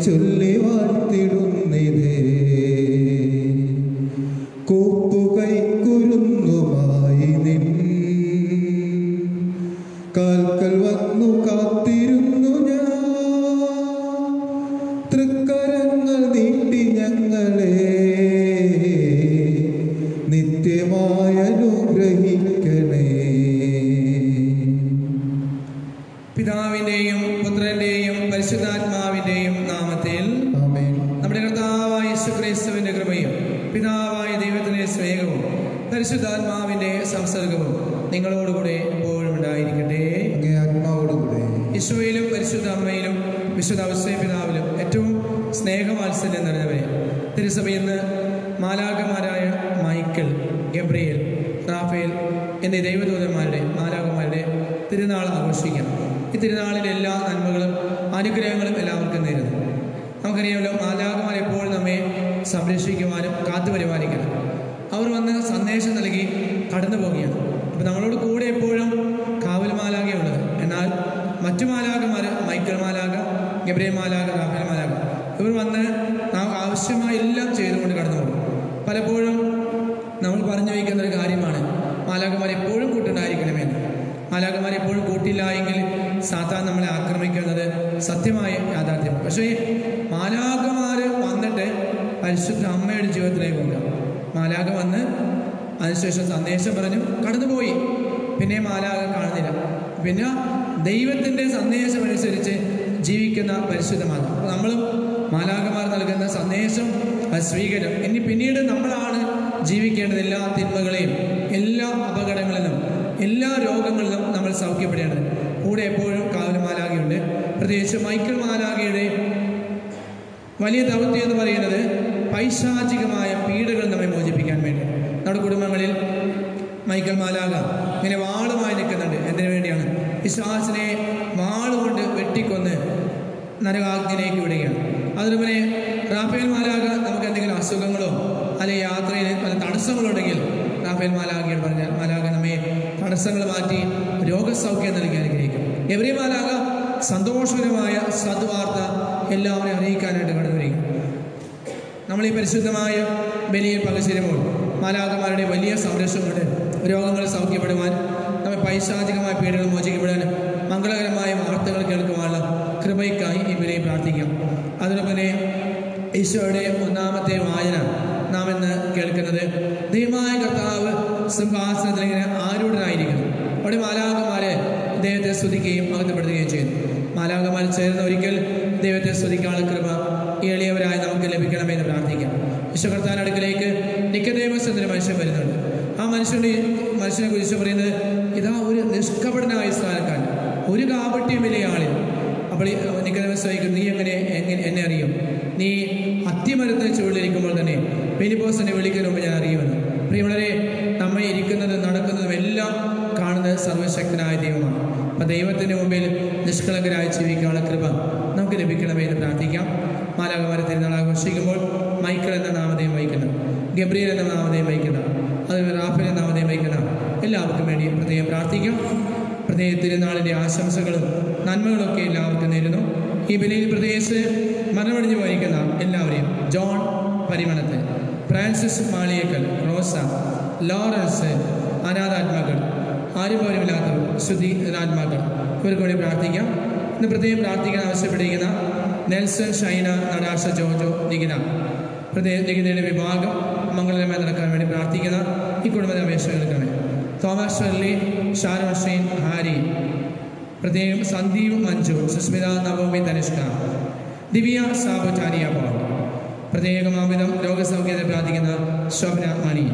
ചൊല്ലി വാഴ്ത്തിടുന്നിതേ കൂപ്പുകൈക്കുരുന്നുമായി നിൻ കാൽക്കൽ വന്നു കാത്തിരുന്നു ഞാൻ തൃക്കരങ്ങൾ നീട്ടി ഞങ്ങളെ നിത്യമായ അനുഗ്രഹിക്കണേ പിതാവിന്റെയും പുത്രന്റെയും പരിശുദ്ധാത്മാവിന്റെയും നാമത്തിൽ ആമേൻ നമ്മുടെ കർത്താവായ യേശുക്രിസ്തുവിന്റെ കൃപയും പിതാവായ ദൈവത്തിന്റെ സ്നേഹവും പരിശുദ്ധാത്മാവിന്റെ സംസർഗവും നിങ്ങളോടുകൂടെ എപ്പോഴും ഉണ്ടായിരിക്കട്ടെ അങ്ങേ ആത്മാവോടുകൂടെ യേശുവിലും പരിശുദ്ധ അമ്മയിലും വിശുദ്ധ അവസ്ഥ പിതാവിലും ഏറ്റവും സ്നേഹവാത്സല്യം നിറഞ്ഞവരെ തിരുസഭയിൽ നിന്ന് മാലാകമാരായ മൈക്കിൾ ഗബ്രിയേൽ റാഫേൽ എന്നീ ദൈവദൂതന്മാരുടെ മാലാകന്മാരുടെ തിരുനാൾ ആഘോഷിക്കാം ഈ തിരുനാളിലെ എല്ലാ നന്മകളും അനുഗ്രഹങ്ങളും എല്ലാവർക്കും നേരുന്നു നമുക്കറിയാമല്ലോ മാലാകമാർ എപ്പോഴും നമ്മെ സംരക്ഷിക്കുവാനും കാത്തു പരിപാലിക്കണം അവർ വന്ന് സന്ദേശം നൽകി കടന്നു പോവുകയാണ് അപ്പം നമ്മളോട് കൂടെ എപ്പോഴും കാവൽ മാലാകയുള്ളത് എന്നാൽ മറ്റു മാലാകമാർ മൈക്കിൾ മാലാക ഗബ്രിയൽ മാലാക റാഫേൽ മാലാക ഇവർ വന്ന് നാം ആവശ്യമായ എല്ലാം ചെയ്തുകൊണ്ട് കടന്നു പോകും പലപ്പോഴും നമ്മൾ പറഞ്ഞു വയ്ക്കുന്ന ഒരു കാര്യമാണ് മാലാകമാർ എപ്പോഴും കൂട്ടുണ്ടായിരിക്കണമെന്ന് മാലാകമാർ എപ്പോഴും കൂട്ടില്ല എങ്കിൽ സാത്താൻ നമ്മളെ ആക്രമിക്കുന്നത് സത്യമായ യാഥാർത്ഥ്യം പക്ഷേ മാലാകമാർ വന്നിട്ട് പരിശുദ്ധ അമ്മയുടെ ജീവിതത്തിലേക്ക് പോകുക മാലാക വന്ന് അതിനുശേഷം സന്ദേശം പറഞ്ഞു കടന്നുപോയി പിന്നെ മാലാക കാണുന്നില്ല പിന്നെ ദൈവത്തിൻ്റെ സന്ദേശം അനുസരിച്ച് ജീവിക്കുന്ന പരിശുദ്ധമാണ് അപ്പോൾ നമ്മളും മാലാകമാർ നൽകുന്ന സന്ദേശം അത് സ്വീകരം ഇനി പിന്നീട് നമ്മളാണ് ജീവിക്കേണ്ടത് എല്ലാ തിന്മകളെയും എല്ലാ അപകടങ്ങളിലും എല്ലാ രോഗങ്ങളിലും നമ്മൾ സൗഖ്യപ്പെടേണ്ടത് കൂടെ എപ്പോഴും കാവൽ മാലാകയുണ്ട് പ്രത്യേകിച്ച് മൈക്കിൾ മാലാകയുടെ വലിയ ദൗത്യം എന്ന് പറയുന്നത് പൈശാചികമായ പീഡകൾ നമ്മെ മോചിപ്പിക്കാൻ വേണ്ടി നമ്മുടെ കുടുംബങ്ങളിൽ മൈക്കൽ മാലാക ഇങ്ങനെ വാളുമായി നിൽക്കുന്നുണ്ട് എന്തിനു വേണ്ടിയാണ് പിശാചിനെ വാളുകൊണ്ട് വെട്ടിക്കൊന്ന് നരകാഗ്നിയിലേക്ക് വിടുകയാണ് അതിനുപോലെ റാഫേൽ മാലാക നമുക്ക് എന്തെങ്കിലും അസുഖങ്ങളോ അല്ലെങ്കിൽ യാത്രയിൽ പല തടസ്സങ്ങളുണ്ടെങ്കിൽ റാഫേൽ മാലാഖയോട് പറഞ്ഞാൽ മാലാക നമ്മെ തടസ്സങ്ങൾ മാറ്റി രോഗസൗഖ്യം നൽകി അനുഗ്രഹിക്കും എവരി മാലാക സന്തോഷകരമായ സദ്വാർത്ത എല്ലാവരെയും അറിയിക്കാനായിട്ട് കടന്നു വരിക നമ്മൾ ഈ പരിശുദ്ധമായ ബലിയിൽ പങ്കുചേരുമ്പോൾ മാലാകമാരുടെ വലിയ സംരക്ഷണമുണ്ട് രോഗങ്ങൾ സൗഖ്യപ്പെടുവാൻ നമ്മെ പൈശാചികമായ പീഡകൾ മോചിക്കപ്പെടാനും മംഗളകരമായ വാർത്തകൾ കേൾക്കുവാനുള്ള കൃപയ്ക്കായി ഈ ബലിയിൽ പ്രാർത്ഥിക്കാം അതിനൊപ്പം തന്നെ ഈശോയുടെ ഒന്നാമത്തെ വായന നാം ഇന്ന് കേൾക്കുന്നത് ദൈവമായ കർത്താവ് സിംഹാസനത്തിൽ ഇങ്ങനെ ആരൂഢനായിരിക്കുന്നു അവിടെ മാലാകമാരെ ദൈവത്തെ സ്തുതിക്കുകയും മഹത്വപ്പെടുത്തുകയും ചെയ്യുന്നു മാലാകമാർ ചേർന്ന് ഒരിക്കൽ ദൈവത്തെ സ്തുതിക്കാനുള്ള കൃപ ഈ എളിയവരായി നമുക്ക് ലഭിക്കണമെന്ന് പ്രാർത്ഥിക്കാം വിശ്വകർത്താൻ അടുക്കലേക്ക് നിക്കദേവസ് എന്നൊരു മനുഷ്യൻ വരുന്നുണ്ട് ആ മനുഷ്യന്റെ മനുഷ്യനെ കുറിച്ച് പറയുന്നത് ഇതാ ഒരു നിഷ്കപടനായ സ്ഥാനക്കാരൻ ഒരു കാപട്യമില്ല ആളിൽ അപ്പോൾ നിക്കദേവസ് ചോദിക്കും നീ എങ്ങനെ എങ്ങനെ എന്നെ അറിയും നീ അത്യമരത്തിന് ചുവടിലിരിക്കുമ്പോൾ തന്നെ പെനിപ്പോസിനെ വിളിക്കുന്നതിന് മുമ്പ് ഞാൻ അറിയുമെന്ന് പ്രിയമുള്ളവരെ നമ്മെ ഇരിക്കുന്നതും നടക്കുന്നതും എല്ലാം കാണുന്നത് സർവശക്തനായ ദൈവമാണ് അപ്പം ദൈവത്തിൻ്റെ മുമ്പിൽ നിഷ്കളങ്കരായി ജീവിക്കാനുള്ള കൃപ നമുക്ക് ലഭിക്കണമേ എന്ന് പ്രാർത്ഥിക്കാം മാലാകമാരെ തിരുനാൾ ആഘോഷിക്കുമ്പോൾ മൈക്കിൾ എന്ന നാമധേയം വഹിക്കുന്ന ഗബ്രിയൽ എന്ന നാമധേയം വഹിക്കുന്ന അതുപോലെ റാഫേൽ എന്ന നാമധേയം വഹിക്കുന്ന എല്ലാവർക്കും വേണ്ടി പ്രത്യേകം പ്രാർത്ഥിക്കാം പ്രത്യേക തിരുനാളിൻ്റെ ആശംസകളും നന്മകളൊക്കെ എല്ലാവർക്കും നേരുന്നു ഈ ബലിയിൽ പ്രത്യേകിച്ച് മരണമടിഞ്ഞു പോയിരിക്കുന്ന എല്ലാവരെയും ജോൺ പരിമണത്ത് ഫ്രാൻസിസ് മാളിയേക്കൽ റോസ ലോറൻസ് അനാഥാത്മാക്കൾ ആരും പോലുമില്ലാത്തവർ ശുദ്ധീനാത്മാക്കൾ ഇവർക്ക് വേണ്ടി പ്രാർത്ഥിക്കാം ഇന്ന് പ്രത്യേകം പ്രാർത്ഥിക്കാൻ ആവശ്യപ്പെട്ടിരിക്കുന്ന നെൽസൺ ഷൈന നടാഷ ജോജോ നികിത പ്രത്യേക നികിതയുടെ വിഭാഗം മംഗളകരമായി നടക്കാൻ വേണ്ടി പ്രാർത്ഥിക്കുന്ന ഈ കുടുംബത്തെ അപേക്ഷകൾക്കാണ് Thomas Shirley Sharon Shane Harry പ്രത്യേകം സന്ദീപ് മഞ്ജു സുസ്മിത നവമി തനിഷ്ക ദിവ്യ സാബുചാരിയ പോൾ പ്രത്യേകം അമിതം രോഗസൗഖ്യത്തെ പ്രാർത്ഥിക്കുന്ന Shobhana Mani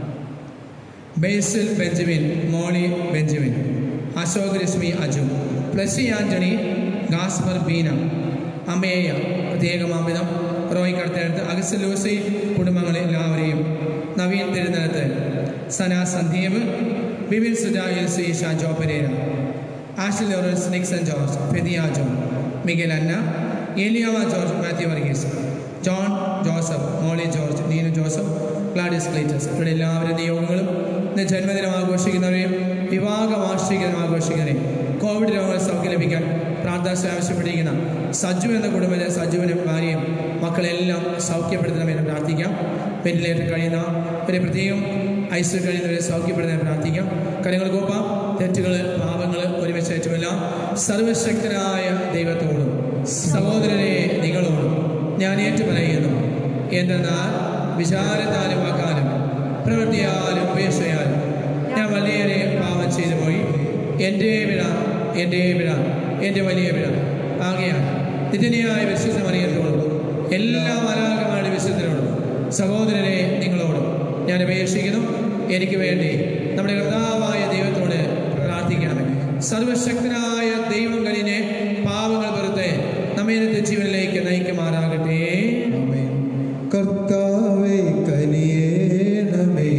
Basil Benjamin Molly Benjamin Ashok Rashmi Aju Placy Antony Gaspar Beena Ameya പ്രത്യേകം അമിതം റോയ് കടത്തിനടുത്ത് അഗസ്റ്റ് ലൂസി കുടുംബങ്ങളെ എല്ലാവരെയും നവീൻ തിരുനടത്ത് Sana Sandeep Bibin Suja Elsie Shajo Pereira Ashil Lawrence Nixon George Fedia John Miguel Anna ഏലിയാവ George Mathew Varghese John Joseph Molly George Neenu Joseph Gladys Cletus ഇവിടെ എല്ലാവരും നിയോഗങ്ങളും ഇന്ന് ജന്മദിനം ആഘോഷിക്കുന്നവരെയും വിവാഹ വാർഷികം ആഘോഷിക്കുന്നവരെയും കോവിഡ് രോഗങ്ങൾ സൗഖ്യം ലഭിക്കാൻ പ്രാർത്ഥന ആവശ്യപ്പെട്ടിരിക്കുന്ന സജു എന്ന കുടുംബത്തിലെ സജുവിനും ഭാര്യയും മക്കളെല്ലാം സൗഖ്യപ്പെടുത്തണമെന്ന് പ്രാർത്ഥിക്കാം വെന്റിലേറ്റർ കഴിയുന്ന ഒരു പ്രത്യേകം ഐസിൽ കഴിയുന്നവരെ സൗഖ്യപ്പെടുത്താൻ പ്രാർത്ഥിക്കാം കാര്യങ്ങൾ കോപ്പാം തെറ്റുകൾ പാപങ്ങൾ ഒരുമിച്ച് ഏറ്റുമെല്ലാം സർവശക്തനായ ദൈവത്തോടും സഹോദരനെ നിങ്ങളോടും ഞാൻ ഏറ്റുപറയുന്നു എന്തെന്നാൽ വിചാരത്താലും വാക്കാലും പ്രവൃത്തിയാലും ഉപേക്ഷയാലും ഞാൻ വളരെയേറെ പാപം ചെയ്തു പോയി എൻ്റെ വിട എൻ്റെ വിട എൻ്റെ വലിയ വിട ആകെയാണ് നിത്യനിയായ വിശ്വസമറിയത്തോടും എല്ലാ മലാകമാരുടെ വിശ്വത്തിനോടും സഹോദരനെ നിങ്ങളോടും ഞാൻ അപേക്ഷിക്കുന്നു എനിക്ക് വേണ്ടി നമ്മുടെ കർത്താവായ ദൈവത്തോട് പ്രാർത്ഥിക്കണമേ സർവശക്തനായ ദൈവം കഴിഞ്ഞ് പാവങ്ങൾ വെറുതെ നമ്മെ ഇന്നത്തെ ജീവനിലേക്ക് നയിക്കുമാറാകട്ടെ ആമേൻ. കർത്താവേ കനിയേണമേ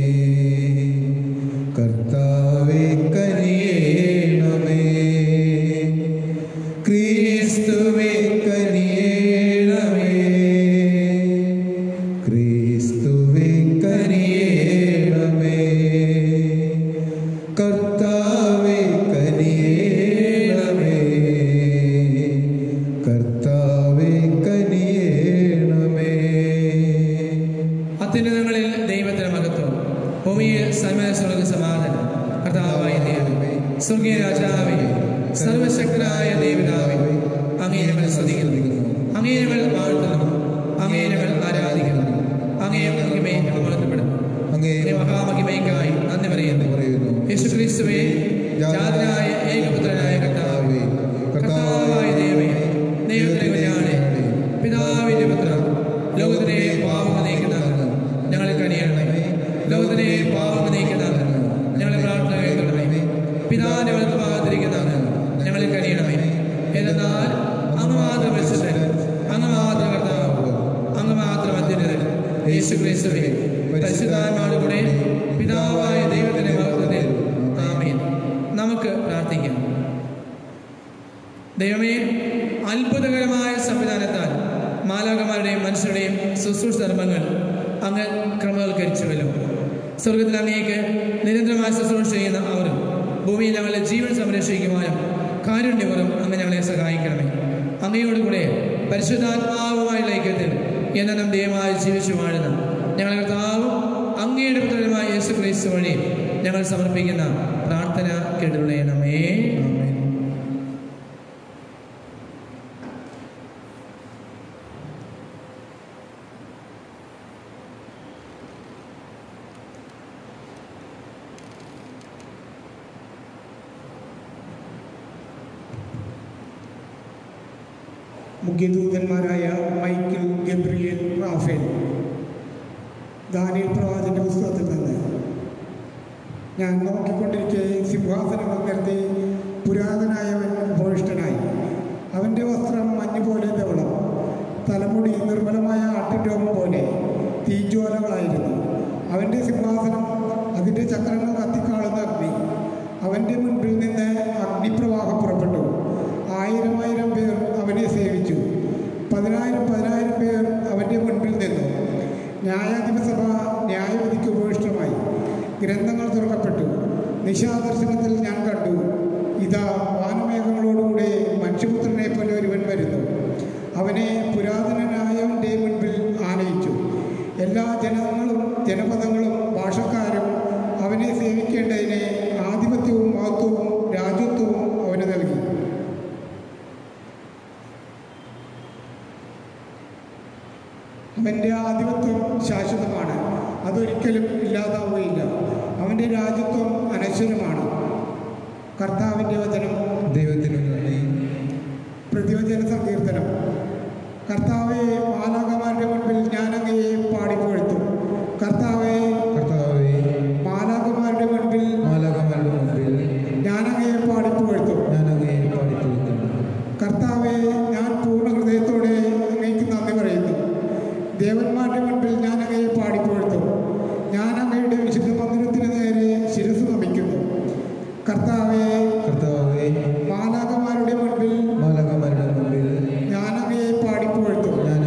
കർത്താവേ കനിയേണമേ ക്രിസ്തുവേ കനിയേണമേ ക്രിസ്തുവേ കനിയേണമേ കർത്താവേ കനിയേണമേ കർത്താവേ കനിയേണമേ അത്യുന്നതങ്ങളിൽ ദൈവത്തിന് മഹത്വം ഭൂമിയിൽ സന്മനസ്സുകൾക്ക് സമാധാനം കർത്താവായ ദൈവമേ സ്വർഗീയ രാജാവേ സർവശക്തനായ ദൈവനാവേ അങ്ങേ ഞങ്ങൾ സ്തുതിക്കുന്നു അങ്ങേ ഞങ്ങൾ വാഴ്ത്തുന്നു അങ്ങേ ഞങ്ങൾ ആരാധിക്കുന്നു അങ്ങേ മഹിമയെ ഞങ്ങൾ വളർത്തപ്പെടുന്നു അങ്ങേ അങ്ങേ മഹാമഹിമയ്ക്കായി നന്ദി പറയുന്നു പറയുന്നു യേശുക്രിസ്തുവേ ജാതനായ ഏകപുത്രനായ കർത്താവേ കർത്താവായ ദൈവമേ ദൈവത്തിലെ കുഞ്ഞാണേ പിതാവിന്റെ പുത്ര ലോകത്തിലെ പാവങ്ങൾ നീക്കുന്നവർ ഞങ്ങളെ കനിയണമേ ലോകത്തിലെ പാവങ്ങൾ നീക്കുന്നവർ ഞങ്ങളെ പ്രാർത്ഥന കേൾക്കണമേ പിതാവിന്റെ വലത്തുഭാഗത്തിരിക്കുന്നവർ ഞങ്ങളെ കനിയണമേ എന്നാൽ അങ്ങ് മാത്രം വിശുദ്ധൻ അങ്ങ് മാത്രം കർത്താവ് അങ്ങ് മാത്രം അത്യുന്നതൻ യേശു ക്രിസ്തുവേ പരിശുദ്ധാത്മാവുടെ പിതാവായ ദൈവത്തിന്റെ മഹത്വത്തിൽ ആമേൻ നമുക്ക് പ്രാർത്ഥിക്കാം ദൈവമേ അത്ഭുതകരമായ സംവിധാനത്താൽ മാലാകന്മാരുടെയും മനുഷ്യരുടെയും ശുശ്രൂഷ ധർമ്മങ്ങൾ അങ്ങ് ക്രമവൽക്കരിച്ചുവല്ലോ സ്വർഗത്തിൽ അങ്ങേക്ക് നിരന്തരമായ ശുശ്രൂഷ ചെയ്യുന്ന അവരും ഭൂമിയിൽ ഞങ്ങളുടെ ജീവൻ സംരക്ഷിക്കുവാനും കാരുണ്യവരും അങ്ങ് ഞങ്ങളെ സഹായിക്കണമേ അങ്ങയോടുകൂടെ പരിശുദ്ധാത്മാവുമായുള്ള ഐക്യത്തിൽ എന്നും ദൈവമായി ജീവിച്ചു വാഴുന്ന ഞങ്ങളുടെ കർത്താവും അങ്ങയുടെ പുത്രനുമായ യേശു ക്രിസ്തു വഴി ഞങ്ങൾ സമർപ്പിക്കുന്ന പ്രാർത്ഥന കേട്ടുള്ളണമേ ആമേൻ മുഖ്യദൂതന്മാരായ മൈക്കിൾ ഗബ്രിയേൽ റാഫേൽ ദാനിയൽ പ്രവാചന്റെ പുസ്തകത്തിൽ നിന്ന് ഞാൻ നോക്കിക്കൊണ്ടിരിക്കെ സിംഹാസനം നിരത്തി പുരാതനായവൻ ഭോഷ്ഠനായി അവൻ്റെ വസ്ത്രം മഞ്ഞുപോലെ ധവളം തലമുടി നിർമ്മലമായ ആട്ടിൻരോമം പോലെ തീജ്വാലകളായിരുന്നു അവൻ്റെ സിംഹാസനം അതിൻ്റെ ചക്രങ്ങൾ കത്തിക്കാളുന്ന അഗ്നി അവൻ്റെ മുൻപിൽ നിന്ന് അഗ്നിപ്രവാഹം പുറപ്പെട്ടു ആയിരം ആയിരം പേർ അവനെ സേവിച്ചു പതിനായിരം പതിനായിരം പേർ അവൻ്റെ മുൻപിൽ നിന്നു ന്യായാധിപസഭ ന്യായവിധിക്ക് ഉപേക്ഷിതമായി ഗ്രന്ഥങ്ങൾ തുറക്കപ്പെട്ടു നിശാദർശനത്തിൽ ഞാൻ കണ്ടു ഇതാ വാനമേഘങ്ങളോടുകൂടെ മനുഷ്യപുത്രനെ പോലെ ഒരുവൻ വരുന്നു അവനെ പുരാതനനായവൻ്റെ മുൻപിൽ ആനയിച്ചു എല്ലാ ജനങ്ങളും ജനപദങ്ങളും ഭാഷക്കാരും അവനെ സേവിക്കേണ്ടതിന് ആധിപത്യവും മഹത്വവും രാജ്യത്വവും അവന് നൽകി അവൻ്റെ ആധിപത്യം ശാശ്വതമാണ് അതൊരിക്കലും ഇല്ലാതാവുകയില്ല അവൻ്റെ രാജ്യത്വം അനശ്വരമാണ് കർത്താവിൻ്റെ വചനം ദൈവത്തിന് നന്ദി പ്രതിവചന സങ്കീർത്തനം കർത്താവെ മാലാകമാരുടെ മുൻപിൽ ഞാൻ അങ്ങയെ പാടിപ്പുഴത്തും കർത്താവെ കർത്താവേ മാലാകമാരുടെ മുൻപിൽ മാലാകമാരുടെ മുമ്പിൽ ഞാൻ അങ്ങയെ പാടിപ്പുഴത്തും ഞാൻ അങ്ങയെ പാടിത്തുന്നു കർത്താവെ ഞാൻ പൂർണ്ണ ഹൃദയത്തോടെ അങ്ങേക്ക് നന്ദി പറയുന്നു ദേവന്മാരുടെ മുൻപിൽ ഞാൻ അങ്ങയെ പാടിപ്പുഴത്തും ഞാൻ അങ്ങയുടെ വിശുദ്ധ മന്ദിരത്തിന് നേരെ ശിരസ് നമിക്കുന്നു കർത്താവെ കർത്താവേ മാലാകമാരുടെ മുൻപിൽ മാലാകമാരുടെ മുമ്പിൽ ഞാൻ അങ്ങയെ പാടിപ്പുഴത്തും ഞാൻ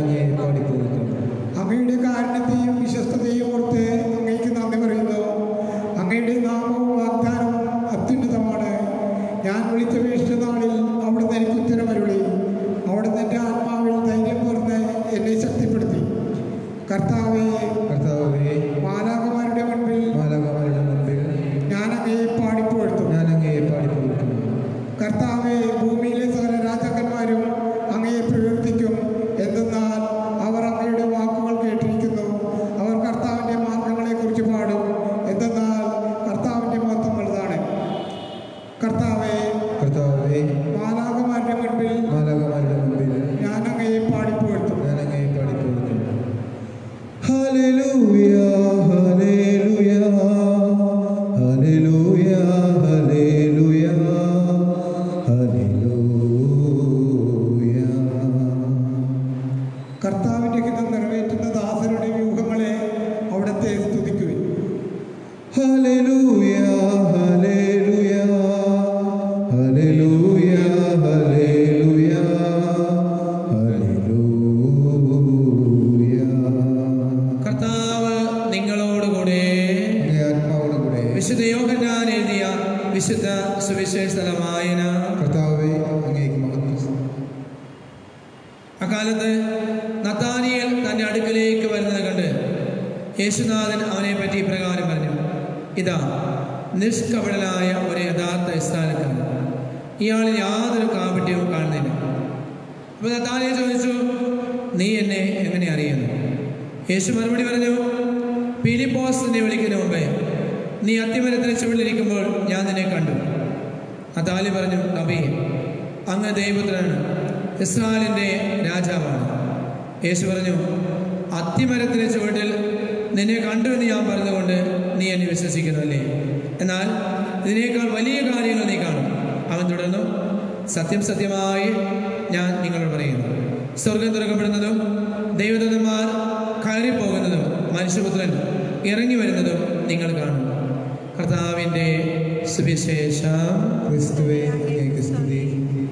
സുവിശേഷ വായന കർത്താവെ അങ്ങേക്ക് മഹത്വം അക്കാലത്ത് നത്താനിയൽ തന്റെ അടുക്കലേക്ക് വരുന്നത് കണ്ട് യേശുനാഥൻ അവനെ പറ്റി ഇപ്രകാരം പറഞ്ഞു ഇതാ നിഷ്കപടനായ ഒരു യഥാർത്ഥ ഇസ്രായേൽക്കാരൻ ഇയാളിൽ യാതൊരു കാപട്യവും കാണുന്നില്ല അപ്പൊ നത്താനിയൽ ചോദിച്ചു നീ എന്നെ എങ്ങനെ അറിയുന്നു യേശു മറുപടി പറഞ്ഞു പീലിപ്പോസ് നിന്നെ വിളിക്കുന്ന മുമ്പേ നീ അത്തിമരത്തിന് ചുവടിലിരിക്കുമ്പോൾ ഞാൻ നിന്നെ കണ്ടു നത്താലി പറഞ്ഞു നബി അങ്ങ് ദൈവത്തിനാണ് ഇസ്രായേലിൻ്റെ രാജാവാണ് യേശു പറഞ്ഞു അത്തിമരത്തിന് ചുവട്ടിൽ നിന്നെ കണ്ടു എന്ന് ഞാൻ പറഞ്ഞതുകൊണ്ട് നീ എന്നെ വിശ്വസിക്കുന്നുവല്ലേ എന്നാൽ ഇതിനേക്കാൾ വലിയ കാര്യങ്ങൾ നീ കാണും അവൻ തുടർന്നു സത്യം സത്യമായി ഞാൻ നിങ്ങളോട് പറയുന്നു സ്വർഗം തുറക്കപ്പെടുന്നതും ദൈവദൂതന്മാർ കയറിപ്പോകുന്നതും മനുഷ്യപുത്രൻ ഇറങ്ങി വരുന്നതും നിങ്ങൾ കാണും കർത്താവിൻ്റെ സുവിശേഷം ക്രിസ്തുവേ അങ്ങേക്ക് സ്തുതി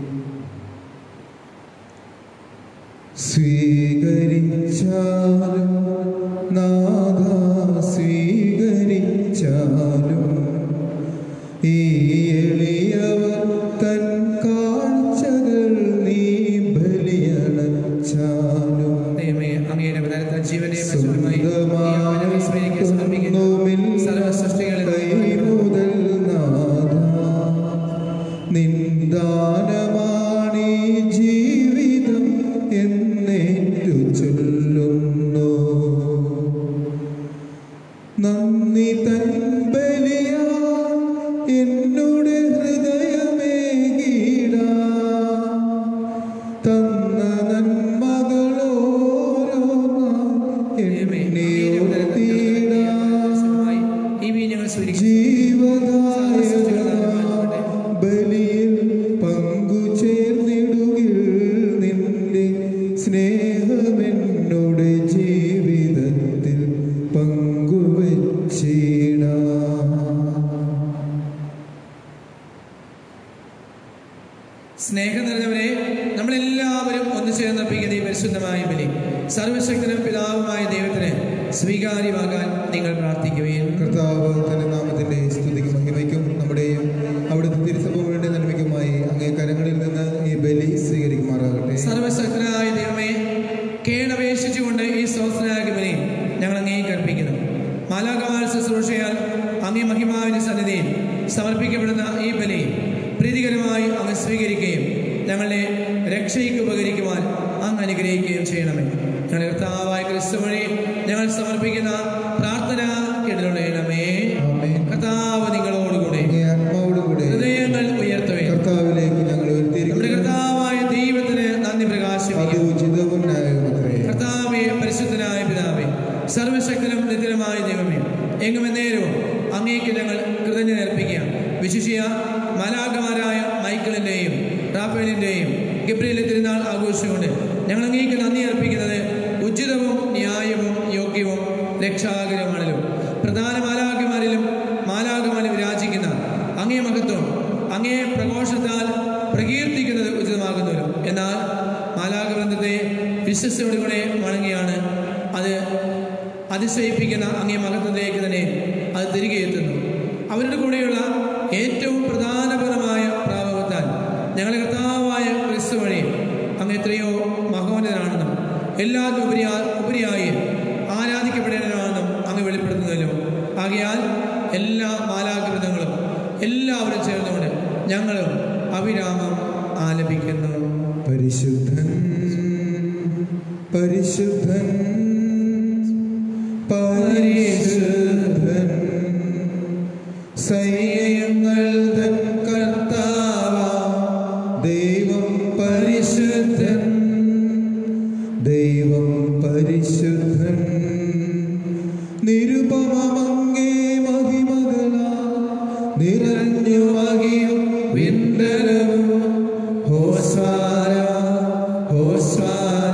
സ്വീകരിച്ചാലും നാഥ സ്വീകരിച്ചാലും ഈ എളിയവർ തൻ കാഴ്ചകൾ നീ ബലിയണച്ചാലും ദൈവമേ അങ്ങയുടെ അവതാരത്താൽ ജീവനെ പരിശുദ്ധമായി ഈ യാഗം വിസ്മരിക്കുക സമർപ്പിക്കുന്നു സർവ്വ സൃഷ്ടികളെ മുതൽ നാഥ നിന്ദാനമാണീ ജീവിതം എന്നേറ്റു ചൊല്ലുന്നു നന്ദി തൻ ബലിയാ എന്നോട് ഹൃദയമേ ഗീടാ തന്ന ദൈവമേ, അങ്ങയുടെ നന്മകളോരോ അവതാരത്താൽ തീടാ പരിശുദ്ധമായി ഈ വീഞ്ഞങ്ങൾ സ്വീകരിക്കുന്നു ജീവദായ ബലിയിൽ പങ്കുചേർന്നിടുകിൽ നിന്റെ സ്നേഹമെന്നോട് ജീവിതത്തിൽ പങ്കുവച്ചിടാം സ്നേഹം നിറഞ്ഞവരെ നമ്മളെല്ലാവരും ഒന്നു ചേർന്നർപ്പിക്കുന്ന ഈ പരിശുദ്ധമായ ബലി സർവശക്തനും പിതാവുമായ ദൈവത്തിന് സ്വീകാര്യമാകാൻ നിങ്ങൾ പ്രാർത്ഥിക്കുകയും കർത്താവ് തന്റെ നാമത്തിന്റെ സ്തുതിക്ക് മഹിമയ്ക്കും നമ്മുടെയും അവിടുത്തെ തിരുസഭ മുഴുവൻ നന്മയ്ക്കുമായി അങ്ങേ കരങ്ങളിൽ നിന്ന് ഈ ബലി സ്വീകരിക്കുമാറാകട്ടെ സർവശക്തനായ ദൈവമേ കേണപേക്ഷിച്ചുകൊണ്ട് ഈ സ്വസ്നായ ബലി ഞങ്ങൾ അങ്ങേക്ക് അർപ്പിക്കുന്നു മാലാകമാൽ ശുശ്രൂഷയാൽ അങ്ങേ മഹിമാവിന്റെ സന്നിധിയിൽ സമർപ്പിക്കപ്പെടുന്ന ഈ ബലി പ്രീതികരമായി അങ്ങ് സ്വീകരിക്കുകയും ഞങ്ങളുടെ രക്ഷയ്ക്ക് ഉപകരിക്കുവാൻ അങ്ങ് അനുഗ്രഹിക്കുകയും ചെയ്യണമേ ഞങ്ങളുടെ കർത്താവായ ക്രിസ്തു വഴി ഞങ്ങൾ സമർപ്പിക്കുന്ന പ്രാർത്ഥന കേട്ടിലുള്ളണമേ ആമേൻ. കർത്താവ് നിങ്ങളോടുകൂടെ അങ്ങേ ആത്മാവോടുകൂടെ ഹൃദയങ്ങൾ ഉയർത്തുകയും കർത്താവിലേക്ക് ഞങ്ങൾ നമ്മുടെ ഉയർത്തിയിരിക്കുന്നു കർത്താവായ ദൈവത്തിന് നന്ദി അത് പ്രകാശിപ്പിക്കും ഉചിതവും ന്യായവുമത്രേ കർത്താവേ പരിശുദ്ധനായ പിതാവേ സർവശക്തനും നിത്യനുമായ ദൈവമേ എങ്ങും എന്നേരവും അങ്ങേക്ക് ഞങ്ങൾ കൃതജ്ഞത അർപ്പിക്കുക വിശിഷ്യ മാലാകമാരായ മൈക്കിളിൻ്റെയും റാഫേലിൻ്റെയും ഗബ്രിയിലെ തിരുനാൾ ആഘോഷിച്ചുകൊണ്ട് ഞങ്ങൾ അങ്ങേക്ക് നന്ദി അർപ്പിക്കുന്നത് ഉചിതവും ന്യായവും യോഗ്യവും രക്ഷാകരമാണല്ലോ പ്രധാന മാലാകമാരിലും മാലാകമാരിൽ വിരാജിക്കുന്ന അങ്ങേ മഹത്വം അങ്ങേ പ്രഘോഷത്താൽ പ്രകീർത്തിക്കുന്നത് ഉചിതമാകുന്നവരും എന്നാൽ മാലാകബന്ധത്തെ വിശ്വസയോടുകൂടെ വണങ്ങിയാണ് അത് അതിശയിപ്പിക്കുന്ന അങ്ങേ മഹത്വത്തിലേക്ക് തന്നെ അത് തിരികെ എത്തുന്നു അവരുടെ കൂടെയുള്ള ഏറ്റവും പ്രധാനപരമായ പ്രാഭവത്താൽ ഞങ്ങളുടെ കർത്താവായ ക്രിസ്തു വഴി അങ്ങ് എത്രയോ മഹോന്നതനാണെന്നും എല്ലാത്തിനും ഉപരിയാ ഉപരിയായി ആരാധിക്കപ്പെടേണ്ടതാണെന്നും അങ്ങ് വെളിപ്പെടുത്തുന്നതിലും ആകയാൽ എല്ലാ മാലാകൃതങ്ങളും എല്ലാവരും ചേർന്നുകൊണ്ട് ഞങ്ങളും അവിരാമം ആലപിക്കുന്നു പരിശുദ്ധൻ പരിശുദ്ധൻ പരിശുദ്ധൻ സൈന്യങ്ങൾ തൻ കർത്താവ ദൈവം പരിശുദ്ധൻ ദൈവം പരിശുദ്ധൻ നിരുപമങ്ങേ മഹിമകളാ നിറഞ്ഞു മകിയും വിണ്ടലവും ഹോസ്വാര ഹോസ്വാര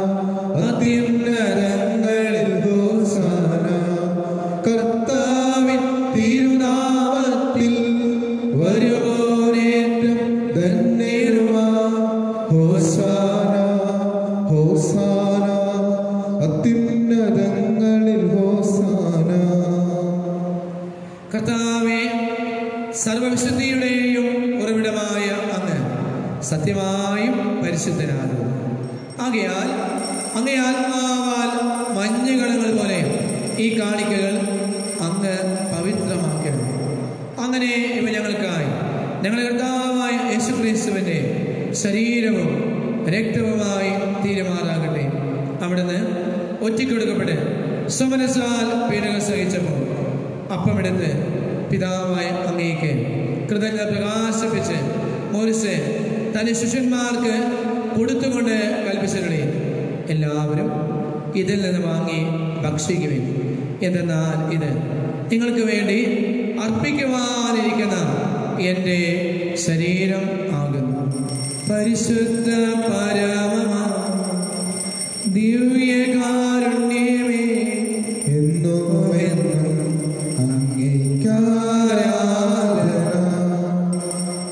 അത്യുന്നതങ്ങളിൽ ഹോസാന കർത്താവിൻ തിരുനാമത്തിൽ വരുവോനേറ്റം ധന്യരുമാ ഹോസാന ഹോസാന പരിശുദ്ധനാകുന്നു ആകയാൽ അങ്ങേ ആത്മാവാൽ മഞ്ഞുകളങ്ങൾ പോലെ ഈ കാണിക്കകൾ അങ്ങ് പവിത്രമാക്കണം അങ്ങനെ ഇവ ഞങ്ങൾക്കായി ഞങ്ങളുടെ കർത്താവായ യേശുക്രിസ്തുവിൻ്റെ ശരീരവും രക്തവുമായി തീരുമാറാകട്ടെ അവിടുന്ന് ഒറ്റിക്കൊടുക്കപ്പെട്ട് സ്വമനസാൽ പീഡകൾ സഹിച്ചപ്പോൾ അപ്പമെടുത്ത് പിതാവായ അങ്ങേക്ക് കൃതജ്ഞത പ്രകാശിപ്പിച്ച് മോരിസ് തന്റെ ശിഷ്യന്മാർക്ക് കൊടുത്തുകൊണ്ട് കൽപ്പിച്ചകളെ എല്ലാവരും ഇതിൽ നിന്ന് വാങ്ങി ഭക്ഷിക്കുവിൻ എന്തെന്നാൽ ഇത് നിങ്ങൾക്ക് വേണ്ടി അർപ്പിക്കുവാനിരിക്കുന്ന എൻ്റെ ശരീരം ആകുന്നു പരിശുദ്ധ പരമമാ ദിവ്യകാരുണ്യമേ എന്നും എന്നും അങ്ങേക്കാരാധന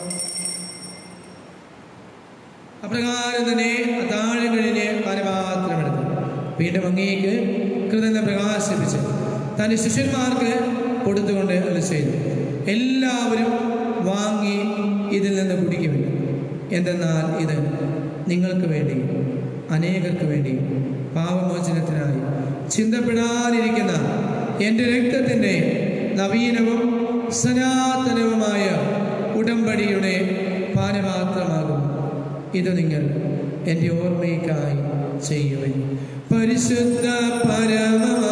അപ്രകാരം തന്നെ അത്താഴം കഴിഞ്ഞ് പാനപാത്രമെടുത്തു വീണ്ടും അങ്ങേക്ക് കൃതജ്ഞ പ്രകാശിപ്പിച്ച് തന്റെ ശിഷ്യന്മാർക്ക് കൊടുത്തുകൊണ്ട് അത് ചെയ്തു എല്ലാവരും വാങ്ങി ഇതിൽ നിന്ന് കുടിക്കുവില്ല എന്തെന്നാൽ ഇത് നിങ്ങൾക്ക് വേണ്ടി അനേകർക്ക് വേണ്ടി പാപമോചനത്തിനായി ചിന്തപ്പെടാനിരിക്കുന്ന എൻ്റെ രക്തത്തിൻ്റെ നവീനവും സനാതനവുമായ ഉടമ്പടിയുടെ പാനപാത്രമാകും ഇത് നിങ്ങൾ എൻ്റെ ഓർമ്മയ്ക്കായി ചെയ്യുവൻ പരിശുദ്ധ പരമമാ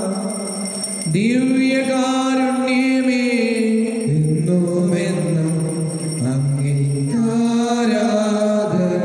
ദിവ്യകാരുണ്യമേ എന്നും എന്നും അങ്ങേക്കാരാധന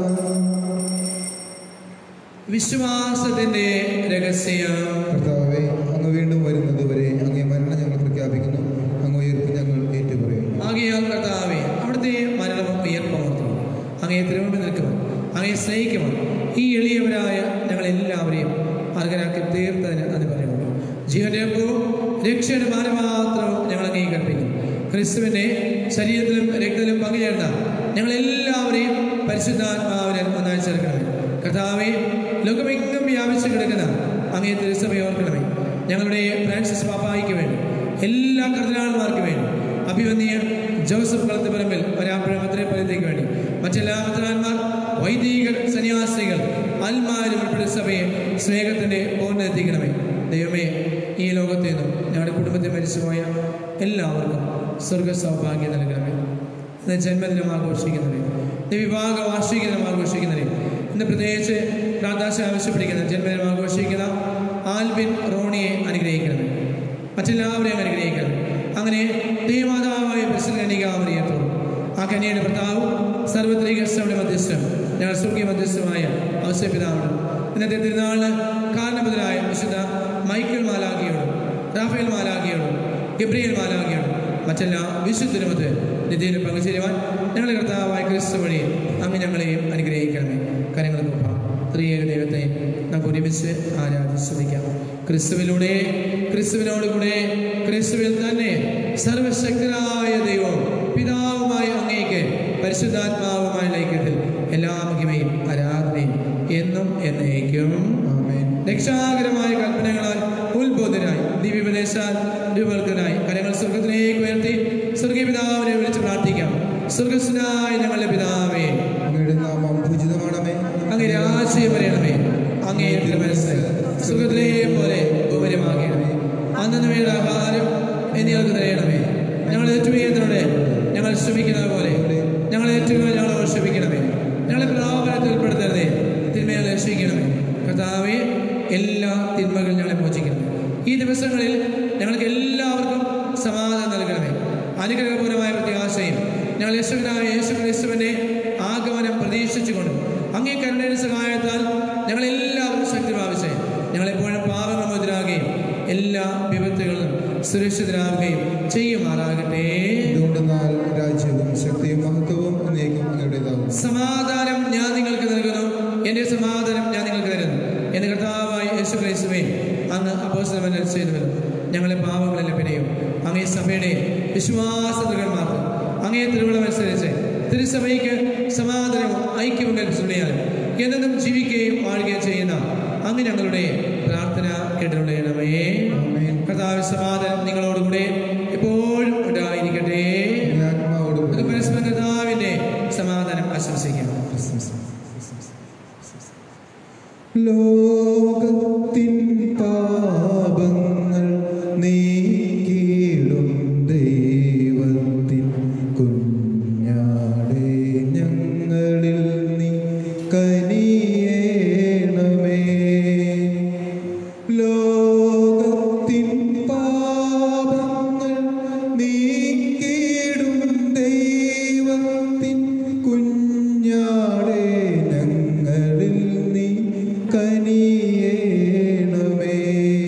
വിശ്വാസത്തിന്റെ രഹസ്യം കർത്താവെ അങ്ങ് വീണ്ടും വരുന്നത് വരെ അങ്ങേ മരണം ഞങ്ങൾ പ്രഖ്യാപിക്കുന്നു അങ്ങ് ഉയർപ്പ് ഞങ്ങൾ ഏറ്റുപറയുന്നു ആകയാൽ കർത്താവെ അവിടുത്തെ മരണവും ഉയർപ്പമർത്തും അങ്ങയെ തിരുമുമ്പിൽ നിൽക്കുവാൻ അങ്ങയെ സ്നേഹിക്കുവാൻ ഈ എളിയവരായ ഞങ്ങൾ എല്ലാവരെയും അർഹരാക്കി തീർത്തതിന് അത് പറയുന്നു ജീവന്റെ അപ്പവും രക്ഷയുടെ മാനമാത്രവും ഞങ്ങൾ അംഗീകരിക്കുന്നു ക്രിസ്തുവിന്റെ ശരീരത്തിലും രക്തത്തിലും പങ്കുചേർന്ന ഞങ്ങൾ എല്ലാവരെയും പരിശുദ്ധാത്മാവിനെ ഒന്നായി ചേർക്കണമേ കർത്താവെ ലോകമെങ്ങും വ്യാപിച്ചു കിടക്കുന്ന അങ്ങേ തിരുസഭയെ ഓർക്കണമേ ഞങ്ങളുടെ ഫ്രാൻസിസ് പാപ്പായിക്ക് വേണ്ടി എല്ലാ കർദിനാൾമാർക്ക് വേണ്ടി അഭിവന്യ ജോസഫ് കളത്തുപറമ്പിൽ വരാപ്പുഴ പലത്തേക്ക് വേണ്ടി മറ്റെല്ലാ കർദിനാൾമാർ വൈദികർ സന്യാസികൾ അൽമാരും ഉൾപ്പെടെ സഭയെ സ്നേഹത്തിന്റെ പൂർണ്ണ എത്തിക്കണമേ ദൈവമേ ഈ ലോകത്തിൽ നിന്നും ഞങ്ങളുടെ കുടുംബത്തിൽ മരിച്ചുപോയ എല്ലാവർക്കും സ്വർഗ സൗഭാഗ്യം നൽകണമേ ഇന്ന് ജന്മദിനം ആഘോഷിക്കുന്നവരെ ഇന്ന് വിവാഹ വാർഷിക ദിനം ആഘോഷിക്കുന്നവരെ ഇന്ന് പ്രത്യേകിച്ച് പ്രാതാശ ആവശ്യപ്പെടിക്കുന്ന ജന്മദിനം ആഘോഷിക്കുന്ന ആൽബിൻ റോണിയെ അനുഗ്രഹിക്കണമേ മറ്റെല്ലാവരെയും അനുഗ്രഹിക്കണം അങ്ങനെ ദൈവമാതാവായ പ്രസിദ്ധനികാമറിയത്തോളം ആ കന്യയുടെ ഭർത്താവും സർവത്രിക സഭയുടെ മധ്യസ്ഥം ഞങ്ങൾ സ്വർഗീയ മധ്യസ്ഥമായ അവസരപിതാവുണ്ട് ഇന്നത്തെ തിരുനാളിന് കാരണബദലായ വിശുദ്ധ മൈക്കിൾ മാലാഖിയോടും റാഫേൽ മാലാഖിയോടും ഗബ്രിയേൽ മാലാഖിയോടും മറ്റെല്ലാ വിശുദ്ധരുമത്ത് നിധിയിൽ പങ്കുചേരുവാൻ ഞങ്ങളുടെ കർത്താവായ ക്രിസ്തു വഴി അങ്ങ് ഞങ്ങളെയും അനുഗ്രഹിക്കണമേ കരങ്ങൾ നോക്കാം ത്രിയേക ദൈവത്തെ നമുക്ക് ഒരുമിച്ച് ആരാധിശ്രമിക്കാം ക്രിസ്തുവിലൂടെ ക്രിസ്തുവിനോട് കൂടെ ക്രിസ്തുവിൽ തന്നെ സർവശക്തനായ ദൈവം പിതാവുമായ അങ്ങേക്ക് പരിശുദ്ധാത്മാവുമായ ലൈക്യത്തിൽ എല്ലാ മഹിമയും ആരാധനയും എന്നും എന്നേക്കും ആമേൻ രക്ഷാകരമായ കൽപ്പനകളാൽ ഉത്ബോധനായി ദിവ്യപദേശാൽ രൂപകൽക്കനായി കരങ്ങൾ സ്വർഗത്തിലേക്ക് ഉയർത്തി സ്വർഗീയ പിതാവിനെ വിളിച്ച് പ്രാർത്ഥിക്കാം സ്വർഗസ്നായ ഞങ്ങളുടെ പിതാവേ അങ്ങയുടെ നാമം പൂജിതമാണമേ അങ്ങേ രാശയം വരണമേ അങ്ങേ തിരുമനസ് സ്വർഗത്തിലെ പോലെ ഉപരമാകണമേ അന്നു വേണ്ട ആഹാരം എന്നിവർക്ക് തരയണമേ ഞങ്ങൾ ഏറ്റുമീയത്തിലൂടെ ഞങ്ങൾ ശ്രമിക്കുന്നത് പോലെ ഞങ്ങൾ ഏറ്റവും ഞങ്ങൾ ക്ഷമിക്കണമേ ഞങ്ങളെ പ്രലോഭനത്തിൽ ഉൾപ്പെടുത്തരുതേ തിന്മയെ രക്ഷിക്കണമേ കർത്താവെ എല്ലാ തിന്മകളും ഞങ്ങളെ മോചിക്കണമേ ഈ ദിവസങ്ങളിൽ ഞങ്ങൾക്ക് എല്ലാവർക്കും സമാധാനം നൽകണമേ അനുഗ്രഹപൂർവമായ പ്രത്യാശയും ഞങ്ങൾ യേശുവിനായ യേശു ക്രിസ്തുവിന്റെ ആഗമനം പ്രതീക്ഷിച്ചുകൊണ്ട് അങ്ങേ കരുണയുടെ സഹായത്താൽ ഞങ്ങൾ എല്ലാവരും ശക്തി പ്രാപിച്ച് ഞങ്ങളെപ്പോഴും പാപങ്ങൾ മുതലാകുകയും എല്ലാ വിപത്തുകളും സുരക്ഷിതരാകുകയും ചെയ്യുമാറാകട്ടെ എന്തുകൊണ്ടെന്നാൽ രാജ്യവും ശക്തിയും മഹത്വവും എന്നേക്കും അങ്ങയുടേതാകും സമാധാനം ഞാൻ നിങ്ങൾക്ക് നൽകുന്നു എന്റെ സമാധാനം ഞാൻ നിങ്ങൾക്ക് തരുന്നു എന്റെ കർത്താവായ യേശു ക്രൈസ്തുവേ അങ്ങ് അപ്പോസ്തലൻ ചെയ്തുവരും ഞങ്ങളെ പാവങ്ങളെല്ലാം പിന്നെയും അങ്ങേ സഭയുടെ വിശ്വാസ ദൃഢന്മാർക്ക് അങ്ങേ തിരുവിളമനുസരിച്ച് തിരുസഭയ്ക്ക് സമാധാനവും ഐക്യവും കൽപ്പിച്ചുകൊണ്ടിയാലും എന്നും ജീവിക്കുകയും വാഴുകയും ചെയ്യുന്ന അങ്ങ് ഞങ്ങളുടെ പ്രാർത്ഥന കേട്ടുകൊള്ളണമേ ആമേൻ കർത്താവ് സമാധാനം നിങ്ങളോടുകൂടെ എപ്പോഴും ഉണ്ടായിരിക്കട്ടെ ആത്മാവോടും നമുക്ക് പരസ്പരം കർത്താവിന്റെ സമാധാനം ആശംസിക്കാം ക്രിസ്മസ് ലോകത്തിൻ പാപങ്ങൾ നീക്കിയിടും ദൈവത്തിൻ കുഞ്ഞാടെ ഞങ്ങളിൽ നീ കനിയേണമേ ലോകത്തിൻ പാപങ്ങൾ നീക്കിയിടും ദൈവത്തിൻ കുഞ്ഞാടെ ഞങ്ങളിൽ നീ കനിയേണമേ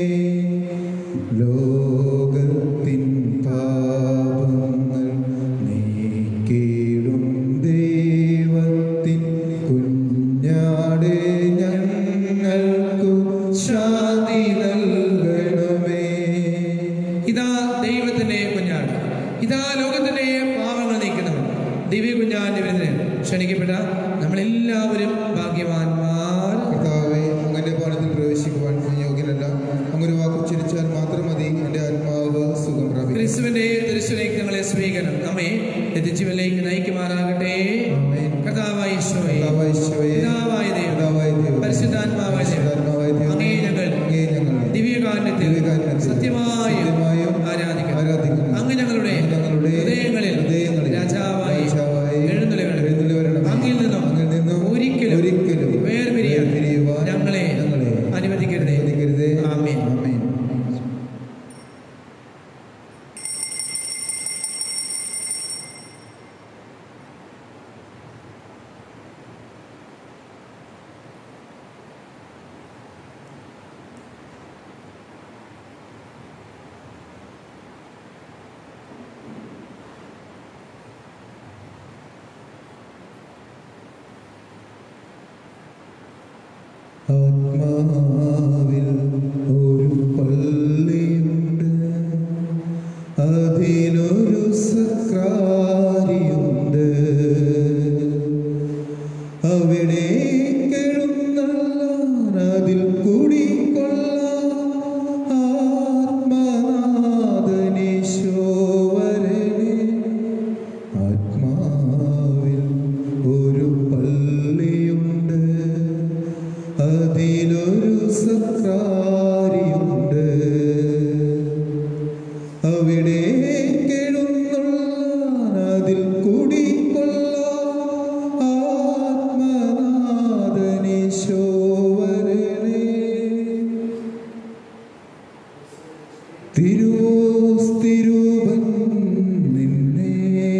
ലോകത്തിൻ പാപങ്ങൾ നീക്കിയിടും ദൈവത്തിൻ കുഞ്ഞാടെ ഞങ്ങൾക്കു ശാന്തി നൽകണമേ ഇതാ ദൈവത്തിന്റെ കുഞ്ഞാട് ഇതാ ലോകത്തിന്റെ പാവങ്ങൾ നീക്കുന്നവൻ ദിവ്യ കുഞ്ഞാന്റെ വിരുന്നിന് ക്ഷണിക്കപ്പെട്ട നമ്മളെല്ലാവരും ഭാഗ്യവാന്മാർ കർത്താവെ അങ്ങന്റെ പാടത്തിൽ പ്രവേശിക്കുവാൻ ഞാൻ യോഗ്യനല്ല അങ്ങൊരു വാക്ക് ഉച്ചരിച്ചാൽ മാത്രം മതി എൻ്റെ ആത്മാവ് സുഖം പ്രാപിക്കും ക്രിസ്തുവിന്റെ ദൃശ്യലേക്ക് ഞങ്ങളെ സ്വീകരണം നമ്മെ നിത്യജീവനിലേക്ക് നയിക്കുമാറാകട്ടെ ആമേൻ. കർത്താവായ ഈശോയെ കർത്താവായ ഈശോയെ, പിതാവായ ദൈവം പിതാവായ ദൈവം, പരിശുദ്ധാത്മാവായ ദൈവം പരിശുദ്ധാത്മാവായ ദൈവം, അങ്ങേ ഞങ്ങൾ അങ്ങേ ഞങ്ങൾ ദിവ്യകാരുണ്യത്തിൽ ദിവ്യകാരുണ്യത്തിൽ സത്യമായും സത്യമായും ആരാധിക്കുന്നു ആരാധിക്കുന്നു. അങ്ങ് ഞങ്ങളുടെ അങ്ങ് ഞങ്ങളുടെ ഹൃദയങ്ങളിൽ ഹൃദയങ്ങളിൽ രാജാവായി രാജാവായി എഴുന്നള്ളിവരണം. എഴുന്നള്ളിവരണമേ. അങ്ങിൽ നിന്നും അങ്ങിൽ നിന്നും ഒരിക്കലും ഒരിക്കലും വേർപിരിയാൻ വേർപിരിയുവാൻ ഞങ്ങളെ ഞങ്ങളെ അനുവദിക്കരുതേ അനുവദിക്കരുതേ. ആമേൻ ആമേൻ. ആത്മാവിൽ ഒരു പള്ളിയുണ്ട് അതിലൊരു സക്രാരിയുണ്ട് അവിടെ കിഴുന്നള്ളാൻ അതിൽ കുടിക്കൊള്ളാൻ ആത്മനാഥനീശോവരനെ ആത്മാവിൽ ഒരു പള്ളിയുണ്ട് അതിലൊരു സക്രാരിയുണ്ട് അവിടെ കിഴുന്നുള്ളാൻ അതിൽ കുടിക്കൊള്ളാൻ ആത്മനാഥനീശോവരനെ തിരുവോസ്തിരൂപൻ നിന്നെ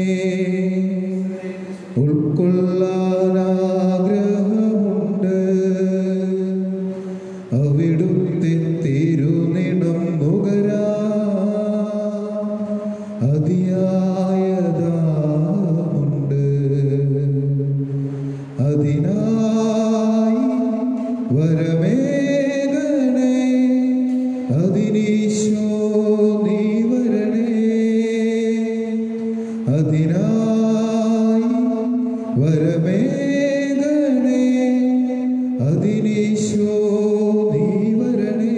ഉൾക്കൊള്ളാൻ ആഗ്രഹമുണ്ട് അവിടുത്തെ തിരുനിടം നുകരാ അതിയായതാമുണ്ട് അതിനായി വരമേകണേ അതിനീശോ നീ വരണേ അതിനായി വരമേകണേ അതിനീശോ നീ വരണേ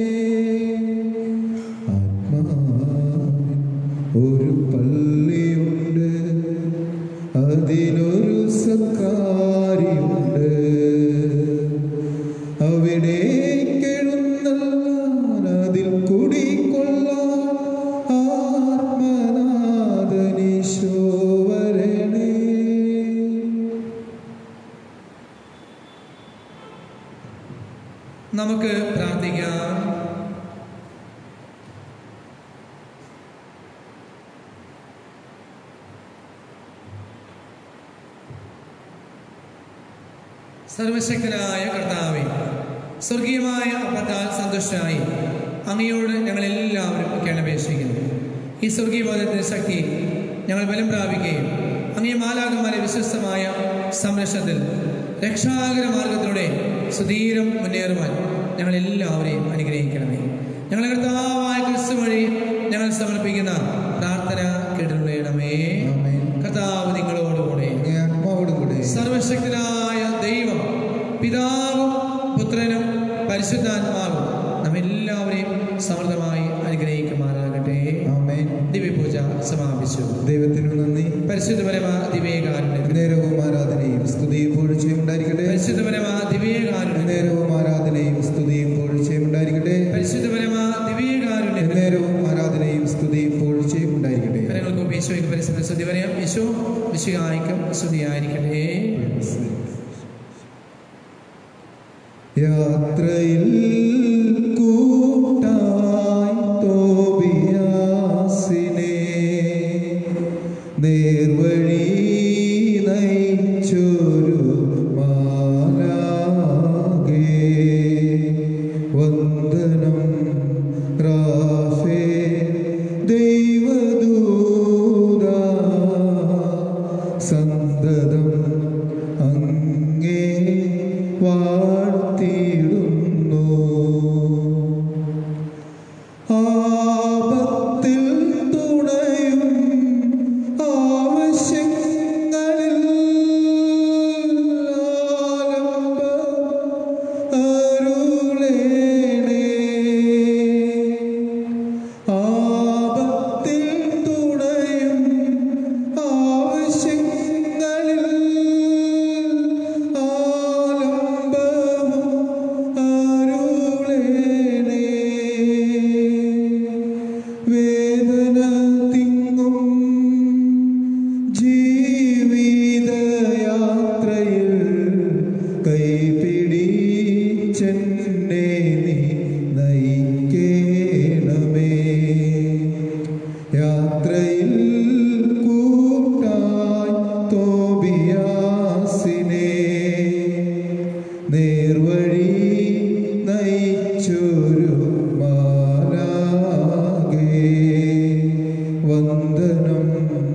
ആത്മാവിൽ ഒരു പള്ളിയുണ്ട് അതിലൊരു സക്കാരിയുണ്ട് അവിടെ കെഴുന്നള്ളാൻ അതിൽ കുടിക്കൊള്ളാൻ ആത്മനാഥനീശോ വരണേ നമുക്ക് പ്രാർത്ഥിക്കാം സർവശക്തനായ കർത്താവെ സ്വർഗീയമായ അപ്പത്താൽ സന്തുഷ്ടനായി അങ്ങയോട് ഞങ്ങളെല്ലാവരും കേണപേക്ഷിക്കുന്നു ഈ സ്വർഗീയ ബോധത്തിന്റെ ശക്തി ഞങ്ങൾ ബലം പ്രാപിക്കുകയും അങ്ങേ മാലാകന്മാരെ വിശ്വസ്തമായ സംരക്ഷണത്തിൽ രക്ഷാകര മാർഗത്തിലൂടെ സുധീരം മുന്നേറുവാൻ ഞങ്ങളെല്ലാവരെയും അനുഗ്രഹിക്കണമേ ഞങ്ങളെ കർത്താവായ ക്രിസ്തു വഴി ഞങ്ങൾ സമർപ്പിക്കുന്ന പ്രാർത്ഥന കേട്ടിടണമേ ആമേൻ. കർത്താവ് നിങ്ങളോടുകൂടെ അങ്ങേ ആത്മാവോടും കൂടെ സർവശക്തനായ ദൈവം പിതാവും പുത്രനും പരിശുദ്ധാത്മാവും നമ്മെല്ലാവരെയും സമൃദ്ധമായി അനുഗ്രഹിക്കുമാറാകട്ടെ ആമേൻ ദിവ്യപൂജ സമാപിച്ചു ദൈവത്തിനു നന്ദി പരിശുദ്ധപരമ ദിവ്യകാരുണ്യം നേരവും ആരാധനയും സ്തുതിയും പൂഴ്ചയും ഉണ്ടായിരിക്കട്ടെ പരിശുദ്ധപരമ ദിവ്യകാരുണ്യം നേരവും ആരാധനയും മിശിഹായിക്കും സ്തുതിയായിരിക്കട്ടെ യാത്രയിൽ കൂട്ടായി തോബിയാസിനെ നേർവഴി നയിച്ചൊരു മാലാകെ വന്ദനം റാഫേ ദൈവദൂത സന്തതം അങ്ങേ വാഴ്ത്തിയിടുന്നു ആപത്തിൽ തുണയും ആവശ്യങ്ങളിൽ ആലംബം അരുളേണേ ആപത്തിൽ തുണയും ആവശ്യങ്ങളിൽ ആലംബവും അരുളേണേ വേദന തിങ്ങും ജീവിതയാത്രയിൽ കൈപിടിച്ചെന്നെ നീ നയിക്കേണമേ യാത്രയിൽ കൂട്ടായി തോബിയാസിനെ നേർവഴി നയിച്ചൊരു മാലാകെ വന്ദനം